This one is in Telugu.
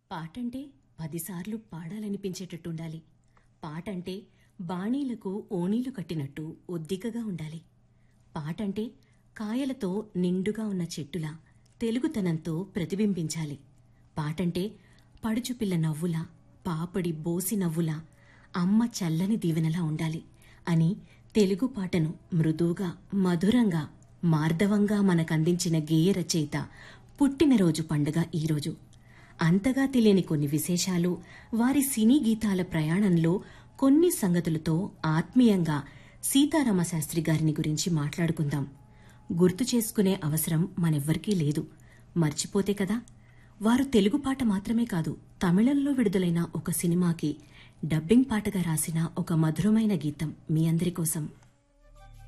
పాటంటే పదిసార్లు పాడాలనిపించేటట్టుండాలి పాటంటే బాణీలకు ఓణీలు కట్టినట్టు ఒద్దికగా ఉండాలి పాటంటే కాయలతో నిండుగా ఉన్న చెట్టులా తెలుగుతనంతో ప్రతిబింబించాలి పాటంటే పడుచుపిల్ల నవ్వులా పాపడి బోసి నవ్వులా అమ్మ చల్లని దీవెనలా ఉండాలి అని తెలుగు పాటను మృదువుగా మధురంగా మార్దవంగా మనకందించిన గేయ రచయిత పుట్టినరోజు పండుగ ఈరోజు అంతగా తెలియని కొన్ని విశేషాలు వారి సినీ గీతాల ప్రయాణంలో కొన్ని సంగతులతో ఆత్మీయంగా సీతారామ శాస్త్రి గారిని గురించి మాట్లాడుకుందాం గుర్తు చేసుకునే అవసరం మనెవ్వరికీ లేదు మర్చిపోతే కదా వారు తెలుగు పాట మాత్రమే కాదు తమిళంలో విడుదలైన ఒక సినిమాకి డబ్బింగ్ పాటగా రాసిన ఒక మధురమైన గీతం మీ అందరి కోసం